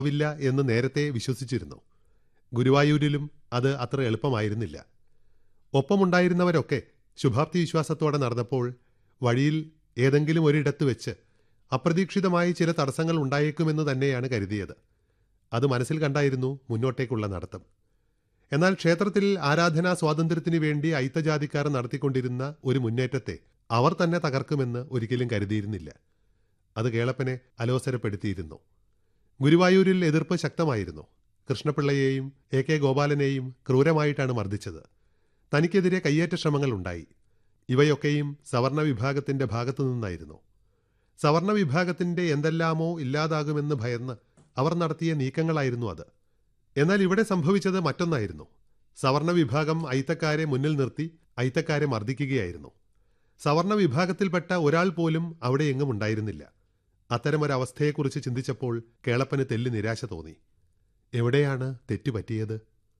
villa എന്ന് നേരത്തെ വിശ്വസിച്ചിരുന്നു ഗുരുവായൂരിലും അത് അത്ര എളുപ്പമായിരുന്നില്ല ഒപ്പമുണ്ടായിരുന്നവരൊക്കെ ശുഭാപ്തി വിശ്വാസത്തോടെ നടന്നപ്പോൾ വഴിയിൽ ഏതെങ്കിലും ഒരിടത്ത് വെച്ച് അപ്രതീക്ഷിതമായി ചില തടസ്സങ്ങൾ ഉണ്ടായേക്കുമെന്ന് തന്നെയാണ് കരുതിയത് അത് മനസ്സിൽ കണ്ടായിരുന്നു മുന്നോട്ടേക്കുള്ള നടത്തം എന്നാൽ ക്ഷേത്രത്തിൽ ആരാധനാ സ്വാതന്ത്ര്യത്തിനു വേണ്ടി അയിത്തജാതിക്കാർ നടത്തിക്കൊണ്ടിരുന്ന ഒരു മുന്നേറ്റത്തെ അവർ തന്നെ തകർക്കുമെന്ന് ഒരിക്കലും കരുതിയിരുന്നില്ല അത് കേളപ്പനെ അലോസരപ്പെടുത്തിയിരുന്നു ഗുരുവായൂരിൽ എതിർപ്പ് ശക്തമായിരുന്നു കൃഷ്ണപിള്ളയെയും എ കെ ഗോപാലനെയും ക്രൂരമായിട്ടാണ് മർദ്ദിച്ചത് തനിക്കെതിരെ കയ്യേറ്റ ശ്രമങ്ങൾ ഉണ്ടായി ഇവയൊക്കെയും സവർണ വിഭാഗത്തിന്റെ ഭാഗത്തു നിന്നായിരുന്നു സവർണ വിഭാഗത്തിന്റെ എന്തെല്ലാമോ ഇല്ലാതാകുമെന്ന് ഭയന്ന് അവർ നടത്തിയ നീക്കങ്ങളായിരുന്നു അത് എന്നാൽ ഇവിടെ സംഭവിച്ചത് മറ്റൊന്നായിരുന്നു സവർണ വിഭാഗം അയിത്തക്കാരെ മുന്നിൽ നിർത്തി അയിത്തക്കാരെ മർദ്ദിക്കുകയായിരുന്നു സവർണ വിഭാഗത്തിൽപ്പെട്ട ഒരാൾ പോലും അവിടെ എങ്ങും ഉണ്ടായിരുന്നില്ല അത്തരമൊരവസ്ഥയെക്കുറിച്ച് ചിന്തിച്ചപ്പോൾ കേളപ്പന് തെല്ല് നിരാശ തോന്നി എവിടെയാണ് തെറ്റുപറ്റിയത്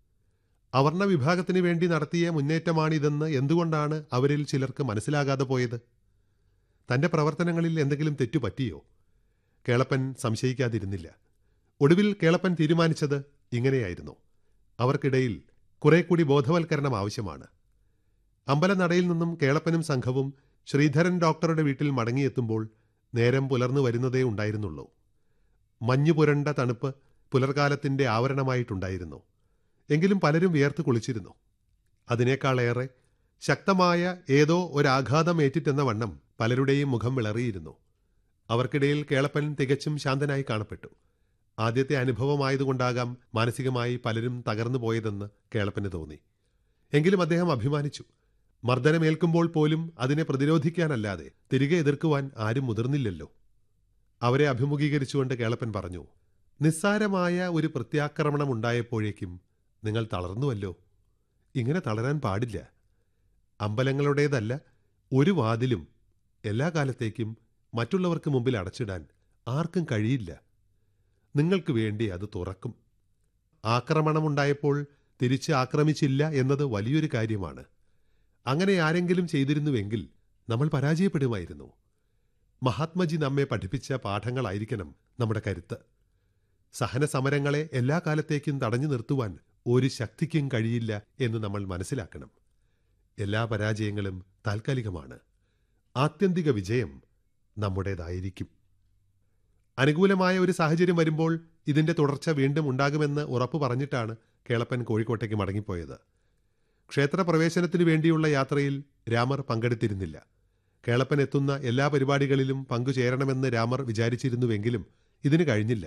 അവർണ വിഭാഗത്തിന് വേണ്ടി നടത്തിയ മുന്നേറ്റമാണിതെന്ന് എന്തുകൊണ്ടാണ് അവരിൽ ചിലർക്ക് മനസ്സിലാകാതെ പോയത് തന്റെ പ്രവർത്തനങ്ങളിൽ എന്തെങ്കിലും തെറ്റുപറ്റിയോ കേളപ്പൻ സംശയിക്കാതിരുന്നില്ല ഒടുവിൽ കേളപ്പൻ തീരുമാനിച്ചത് ഇങ്ങനെയായിരുന്നു അവർക്കിടയിൽ കുറെ കൂടി ബോധവൽക്കരണം ആവശ്യമാണ് അമ്പലനടയിൽ നിന്നും കേളപ്പനും സംഘവും ശ്രീധരൻ ഡോക്ടറുടെ വീട്ടിൽ മടങ്ങിയെത്തുമ്പോൾ നേരം പുലർന്നു വരുന്നതേ ഉണ്ടായിരുന്നുള്ളൂ മഞ്ഞു പുരണ്ട തണുപ്പ് പുലർകാലത്തിന്റെ ആവരണമായിട്ടുണ്ടായിരുന്നു എങ്കിലും പലരും വിയർത്ത് കുളിച്ചിരുന്നു അതിനേക്കാളേറെ ശക്തമായ ഏതോ ഒരാഘാതം ഏറ്റിട്ടെന്ന വണ്ണം പലരുടെയും മുഖം വിളറിയിരുന്നു അവർക്കിടയിൽ കേളപ്പൻ തികച്ചും ശാന്തനായി കാണപ്പെട്ടു ആദ്യത്തെ അനുഭവമായതുകൊണ്ടാകാം മാനസികമായി പലരും തകർന്നു പോയതെന്ന് കേളപ്പന് തോന്നി എങ്കിലും അദ്ദേഹം അഭിമാനിച്ചു മർദ്ദനമേൽക്കുമ്പോൾ പോലും അതിനെ പ്രതിരോധിക്കാനല്ലാതെ തിരികെ എതിർക്കുവാൻ ആരും മുതിർന്നില്ലല്ലോ അവരെ അഭിമുഖീകരിച്ചുകൊണ്ട് കേളപ്പൻ പറഞ്ഞു നിസ്സാരമായ ഒരു പ്രത്യാക്രമണം ഉണ്ടായപ്പോഴേക്കും നിങ്ങൾ തളർന്നുവല്ലോ ഇങ്ങനെ തളരാൻ പാടില്ല അമ്പലങ്ങളുടേതല്ല ഒരു വാതിലും എല്ലാ കാലത്തേക്കും മറ്റുള്ളവർക്ക് മുമ്പിൽ അടച്ചിടാൻ ആർക്കും കഴിയില്ല നിങ്ങൾക്ക് വേണ്ടി അത് തുറക്കും ആക്രമണമുണ്ടായപ്പോൾ തിരിച്ച് ആക്രമിച്ചില്ല എന്നത് വലിയൊരു കാര്യമാണ് അങ്ങനെ ആരെങ്കിലും ചെയ്തിരുന്നുവെങ്കിൽ നമ്മൾ പരാജയപ്പെടുമായിരുന്നു മഹാത്മജി നമ്മെ പഠിപ്പിച്ച പാഠങ്ങളായിരിക്കണം നമ്മുടെ കരുത്ത് സഹന സമരങ്ങളെ എല്ലാ കാലത്തേക്കും തടഞ്ഞു നിർത്തുവാൻ ഒരു ശക്തിക്കും കഴിയില്ല എന്ന് നമ്മൾ മനസ്സിലാക്കണം എല്ലാ പരാജയങ്ങളും താൽക്കാലികമാണ് ആത്യന്തിക വിജയം നമ്മുടേതായിരിക്കും അനുകൂലമായ ഒരു സാഹചര്യം വരുമ്പോൾ ഇതിന്റെ തുടർച്ച വീണ്ടും ഉണ്ടാകുമെന്ന് ഉറപ്പു പറഞ്ഞിട്ടാണ് കേളപ്പൻ കോഴിക്കോട്ടേക്ക് മടങ്ങിപ്പോയത് ക്ഷേത്രപ്രവേശനത്തിനു വേണ്ടിയുള്ള യാത്രയിൽ രാമർ പങ്കെടുത്തിരുന്നില്ല കേളപ്പൻ എത്തുന്ന എല്ലാ പരിപാടികളിലും പങ്കുചേരണമെന്ന് രാമർ വിചാരിച്ചിരുന്നുവെങ്കിലും ഇതിന് കഴിഞ്ഞില്ല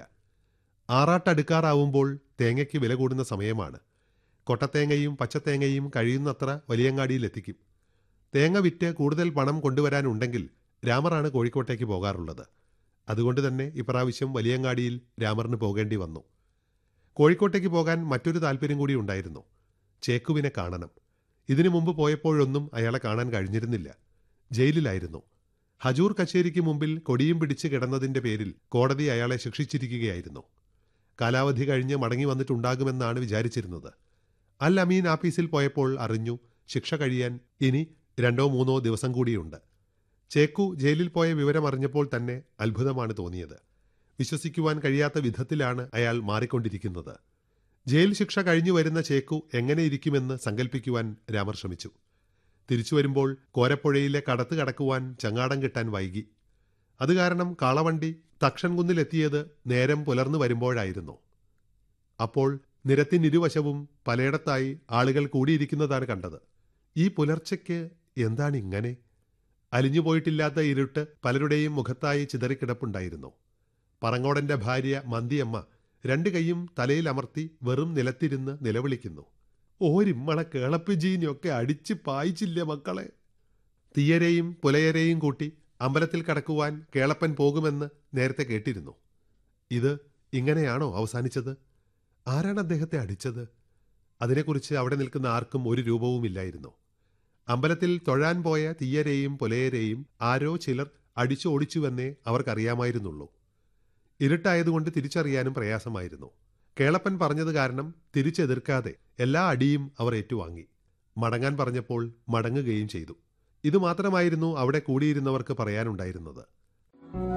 ആറാട്ടടുക്കാറാവുമ്പോൾ തേങ്ങയ്ക്ക് വില കൂടുന്ന സമയമാണ് കൊട്ടത്തേങ്ങയും പച്ചത്തേങ്ങയും കഴിയുന്നത്ര വലിയങ്ങാടിയിലെത്തിക്കും തേങ്ങ വിറ്റ് കൂടുതൽ പണം കൊണ്ടുവരാനുണ്ടെങ്കിൽ രാമറാണ് കോഴിക്കോട്ടേക്ക് പോകാറുള്ളത് അതുകൊണ്ട് തന്നെ ഇപ്രാവശ്യം വലിയങ്ങാടിയിൽ രാമറിന് പോകേണ്ടി വന്നു കോഴിക്കോട്ടേക്ക് പോകാൻ മറ്റൊരു താല്പര്യം കൂടി ഉണ്ടായിരുന്നു ചേക്കുവിനെ കാണണം ഇതിനു മുമ്പ് പോയപ്പോഴൊന്നും അയാളെ കാണാൻ കഴിഞ്ഞിരുന്നില്ല ജയിലിലായിരുന്നു ഹജൂർ കച്ചേരിക്ക് മുമ്പിൽ കൊടിയും പിടിച്ച് കിടന്നതിന്റെ പേരിൽ കോടതി അയാളെ ശിക്ഷിച്ചിരിക്കുകയായിരുന്നു കാലാവധി കഴിഞ്ഞ് മടങ്ങി വന്നിട്ടുണ്ടാകുമെന്നാണ് വിചാരിച്ചിരുന്നത് അൽ അമീൻ ആഫീസിൽ പോയപ്പോൾ അറിഞ്ഞു ശിക്ഷ കഴിയാൻ ഇനി രണ്ടോ മൂന്നോ ദിവസം കൂടിയുണ്ട് ചേക്കു ജയിലിൽ പോയ വിവരം അറിഞ്ഞപ്പോൾ തന്നെ അത്ഭുതമാണ് തോന്നിയത് വിശ്വസിക്കുവാൻ കഴിയാത്ത വിധത്തിലാണ് അയാൾ മാറിക്കൊണ്ടിരിക്കുന്നത് ജയിൽ ശിക്ഷ കഴിഞ്ഞു വരുന്ന ചേക്കു എങ്ങനെ ഇരിക്കുമെന്ന് സങ്കല്പിക്കുവാൻ രാമർ ശ്രമിച്ചു തിരിച്ചു വരുമ്പോൾ കോരപ്പുഴയിലെ കടത്ത് കടക്കുവാൻ ചങ്ങാടം കിട്ടാൻ വൈകി അത് കാരണം കാളവണ്ടി തക്ഷൻകുന്നിലെത്തിയത് നേരം പുലർന്നു വരുമ്പോഴായിരുന്നു അപ്പോൾ നിരത്തിനിരുവശവും പലയിടത്തായി ആളുകൾ കൂടിയിരിക്കുന്നതാണ് കണ്ടത് ഈ പുലർച്ചയ്ക്ക് എന്താണ് ഇങ്ങനെ അലിഞ്ഞുപോയിട്ടില്ലാത്ത ഇരുട്ട് പലരുടെയും മുഖത്തായി ചിതറിക്കിടപ്പുണ്ടായിരുന്നു പറങ്ങോടന്റെ ഭാര്യ മന്തിയമ്മ രണ്ട് കൈയും തലയിൽ അമർത്തി വെറും നിലത്തിരുന്ന് നിലവിളിക്കുന്നു ഓരിമ്മളെ കേളപ്പിജീനിയൊക്കെ അടിച്ച് പായിച്ചില്ല മക്കളെ തീയരെയും പുലയരെയും കൂട്ടി അമ്പലത്തിൽ കടക്കുവാൻ കേളപ്പൻ പോകുമെന്ന് നേരത്തെ കേട്ടിരുന്നു ഇത് ഇങ്ങനെയാണോ അവസാനിച്ചത് ആരാണ് അദ്ദേഹത്തെ അടിച്ചത് അതിനെക്കുറിച്ച് അവിടെ നിൽക്കുന്ന ആർക്കും ഒരു രൂപവുമില്ലായിരുന്നു അമ്പലത്തിൽ തൊഴാൻ പോയ തീയരെയും പുലയരെയും ആരോ ചിലർ അടിച്ചു ഓടിച്ചുവെന്നേ അവർക്കറിയാമായിരുന്നുള്ളൂ ഇരുട്ടായതുകൊണ്ട് തിരിച്ചറിയാനും പ്രയാസമായിരുന്നു കേളപ്പൻ പറഞ്ഞത് കാരണം തിരിച്ചെതിർക്കാതെ എല്ലാ അടിയും അവർ ഏറ്റുവാങ്ങി മടങ്ങാൻ പറഞ്ഞപ്പോൾ മടങ്ങുകയും ചെയ്തു ഇതുമാത്രമായിരുന്നു അവിടെ കൂടിയിരുന്നവർക്ക് പറയാനുണ്ടായിരുന്നത്